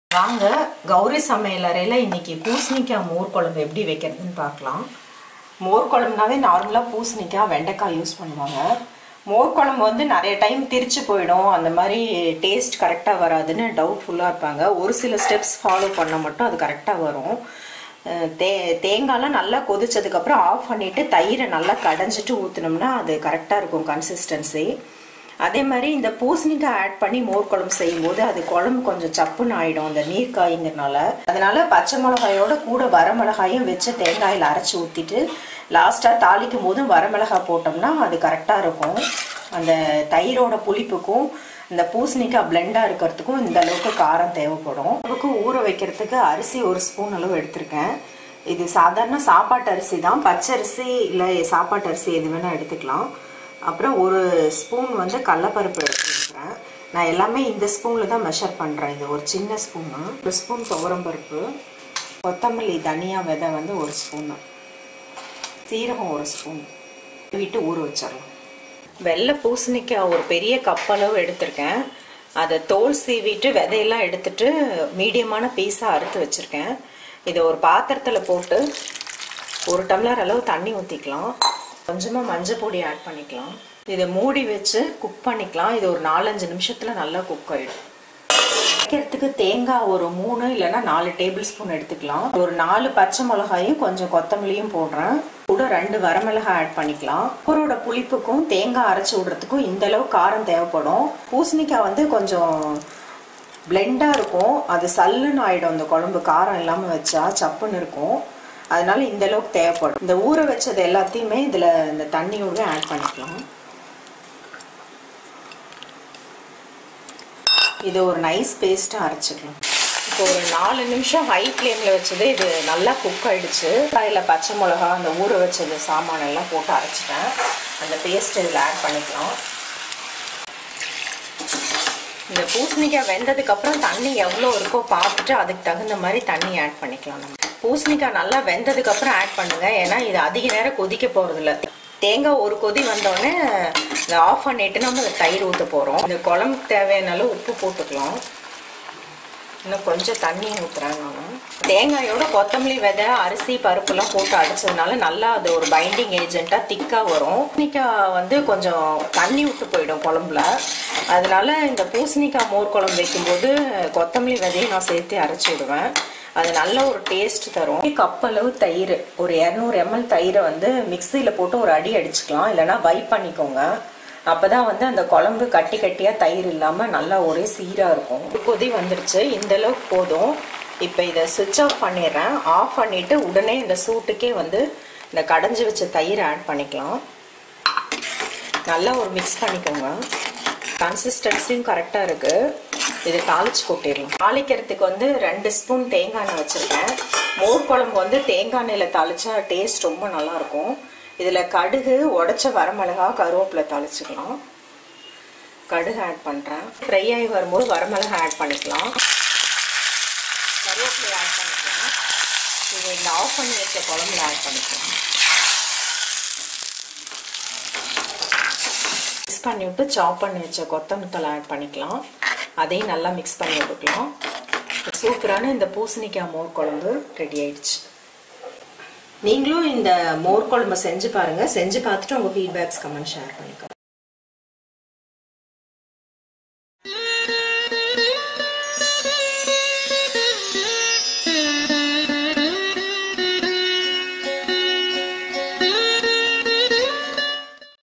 வாங்க கௌரி சமையலறையில் இன்னைக்கு பூசணிக்காய் மோர் குழம்பு எப்படி வைக்கிறதுன்னு பார்க்கலாம் மோர் குழம்புனாவே நார்மலாக பூசணிக்காய் வெண்டைக்காய் யூஸ் பண்ணுவாங்க மோர் குழம்பு வந்து நிறைய டைம் திரிச்சு போயிடும் அந்த மாதிரி டேஸ்ட் கரெக்டாக வராதுன்னு டவுட்ஃபுல்லாக இருப்பாங்க ஒரு சில ஸ்டெப்ஸ் ஃபாலோ பண்ண மட்டும் அது கரெக்டாக வரும் அஹ் தே தேங்காய்லாம் நல்லா கொதிச்சதுக்கப்புறம் ஆஃப் பண்ணிவிட்டு தயிரை நல்லா கடைஞ்சிட்டு ஊற்றினோம்னா அது கரெக்டாக இருக்கும் கன்சிஸ்டன்சி அதே மாதிரி இந்த பூசணிக்காய் ஆட் பண்ணி மோர் குழம்பு செய்யும்போது அது குழம்பு கொஞ்சம் சப்புன்னு ஆயிடும் அந்த நீர்க்காய்ங்கிறனால அதனால பச்சை மிளகாயோட கூட வரமிளகாயும் வச்சு தேங்காயில் அரைச்சி ஊற்றிட்டு லாஸ்ட்டாக தாளிக்கும் போதும் வரமிளகாய் போட்டோம்னா அது கரெக்டாக இருக்கும் அந்த தயிரோட புளிப்புக்கும் இந்த பூசணிக்காய் பிளெண்டாக இருக்கிறதுக்கும் இந்த அளவுக்கு காரம் தேவைப்படும் அதுக்கு ஊற வைக்கிறதுக்கு அரிசி ஒரு ஸ்பூன் அளவு எடுத்திருக்கேன் இது சாதாரண சாப்பாட்டு அரிசி தான் பச்சரிசி இல்லை சாப்பாட்டு அரிசி எது வேணால் எடுத்துக்கலாம் அப்புறம் ஒரு ஸ்பூன் வந்து கடலப்பருப்பு எடுத்துருக்கிறேன் நான் எல்லாமே இந்த ஸ்பூனில் தான் மெஷர் பண்ணுறேன் இது ஒரு சின்ன ஸ்பூனு ஒரு ஸ்பூன் துவரம்பருப்பு கொத்தமல்லி தனியா விதை வந்து ஒரு ஸ்பூனு சீரகம் ஒரு ஸ்பூன் விட்டு ஊற வச்சிடலாம் வெள்ளை பூசணிக்காய் ஒரு பெரிய கப் அளவு எடுத்திருக்கேன் அதை தோல் சீவிட்டு விதையெல்லாம் எடுத்துட்டு மீடியமான பீஸாக அறுத்து வச்சுருக்கேன் இதை ஒரு பாத்திரத்தில் போட்டு ஒரு டம்ளர் அளவு தண்ணி ஊற்றிக்கலாம் கொஞ்சமாக மஞ்சள் பொடி ஆட் பண்ணிக்கலாம் இதை மூடி வச்சு குக் பண்ணிக்கலாம் இது ஒரு நாலஞ்சு நிமிஷத்தில் நல்லா குக் ஆகிடும் வைக்கிறதுக்கு தேங்காய் ஒரு மூணு இல்லைன்னா நாலு டேபிள் ஸ்பூன் எடுத்துக்கலாம் ஒரு நாலு பச்சை மிளகாயும் கொஞ்சம் கொத்தமல்லியும் போடுறேன் கூட ரெண்டு வரமிளகாய் ஆட் பண்ணிக்கலாம் ஊரோட புளிப்புக்கும் தேங்காய் அரைச்சி விடுறதுக்கும் இந்த அளவு காரம் தேவைப்படும் பூசணிக்காய் வந்து கொஞ்சம் பிளெண்டாக இருக்கும் அது சல்லுன்னு ஆயிடும் இந்த குழம்பு காரம் இல்லாமல் வச்சா சப்புன்னு இருக்கும் அதனால இந்த அளவுக்கு தேவைப்படும் இந்த ஊற வச்சது எல்லாத்தையுமே இதில் இந்த தண்ணியோட ஆட் பண்ணிக்கலாம் இது ஒரு நைஸ் பேஸ்ட்டாக அரைச்சிக்கலாம் இப்போ ஒரு நாலு நிமிஷம் ஹை ஃப்ளேமில் வச்சது இது நல்லா குக் ஆயிடுச்சு அதில் பச்சை மிளகா அந்த ஊற வச்சது சாமான் எல்லாம் போட்டு அரைச்சிட்டேன் அந்த பேஸ்ட் இதில் ஆட் பண்ணிக்கலாம் இந்த பூசணிக்காய் வெந்ததுக்கப்புறம் தண்ணி எவ்வளோ இருக்கோ பார்த்துட்டு அதுக்கு தகுந்த மாதிரி தண்ணி ஆட் பண்ணிக்கலாம் நம்ம பூசணிக்காய் நல்லா வெந்ததுக்கப்புறம் ஆட் பண்ணுங்க ஏன்னா இது அதிக நேரம் கொதிக்க போகிறதில்ல தேங்காய் ஒரு கொதி வந்தோடனே இதை ஆஃப் பண்ணிட்டு நம்ம இந்த தயிர் ஊற்ற போகிறோம் இந்த குழம்புக்கு தேவையான அளவு உப்பு போட்டுக்கலாம் இன்னும் கொஞ்சம் தண்ணி ஊற்றுறேன் நான் தேங்காயோட கொத்தமல்லி விதை அரிசி பருப்புலாம் போட்டு அடிச்சதுனால நல்லா அது ஒரு பைண்டிங் ஏஜென்ட்டாக திக்காக வரும் பூசணிக்காய் வந்து கொஞ்சம் தண்ணி விட்டு போயிடும் குழம்புல அதனால இந்த பூசணிக்காய் மோர் குழம்பு வைக்கும்போது கொத்தமல்லி விதையும் நான் சேர்த்து அரைச்சி விடுவேன் அது நல்ல ஒரு டேஸ்ட் தரும் கப் அளவு தயிர் ஒரு இரநூறு எம்எல் தயிரை வந்து மிக்சியில் போட்டு ஒரு அடி அடிச்சுக்கலாம் இல்லைன்னா வைப் பண்ணிக்கோங்க அப்பதான் வந்து அந்த குழம்பு கட்டி கட்டியா தயிர் இல்லாம நல்லா ஒரே சீரா இருக்கும் கொதி வந்துருச்சு இந்த அளவுக்கு போதும் இப்போ இதை சுவிட்ச் ஆஃப் பண்ணிடுறேன் ஆஃப் பண்ணிட்டு உடனே இந்த சூட்டுக்கே வந்து இந்த கடைஞ்சி வச்ச தயிரை ஆட் பண்ணிக்கலாம் நல்லா ஒரு மிக்ஸ் பண்ணிக்கோங்க கன்சிஸ்டன்சியும் கரெக்டாக இருக்கு இது தாளிச்சு கொட்டிடலாம் தாளிக்கிறதுக்கு வந்து ரெண்டு ஸ்பூன் தேங்காய் எண்ணெய் வச்சுருக்கேன் மோர் குழம்பு வந்து தேங்காய் எண்ணெயில் தாளிச்சா டேஸ்ட் ரொம்ப நல்லா இருக்கும் இதில் கடுகு உடச்ச வரமிளகா கருவேப்பிலை தாளிச்சுக்கலாம் கடுகு ஆட் பண்ணுறேன் ஃப்ரை ஆகி வரும்போது வரமிளகா ஆட் பண்ணிக்கலாம் கருவேப்பிலை ஆட் பண்ணிக்கலாம் இது இந்த ஆஃப் பண்ணி வச்ச குழம்புல ஆட் பண்ணிக்கலாம் மிக்ஸ் பண்ணி விட்டு சாப் பண்ணி வச்ச கொத்தமல்லி ஆட் பண்ணிக்கலாம் அதையும் நல்லா மிக்ஸ் பண்ணி விட்டுக்கலாம் சூப்பரான இந்த பூசணிக்காய் மோர் குழம்பு ரெடி ஆயிடுச்சு நீங்களும் இந்த மோர் குழம்பு செஞ்சு பாருங்க செஞ்சு பார்த்துட்டு உங்க ஃபீட்பேக்ஸ் கமெண்ட் ஷேர் பண்ணிக்கோங்க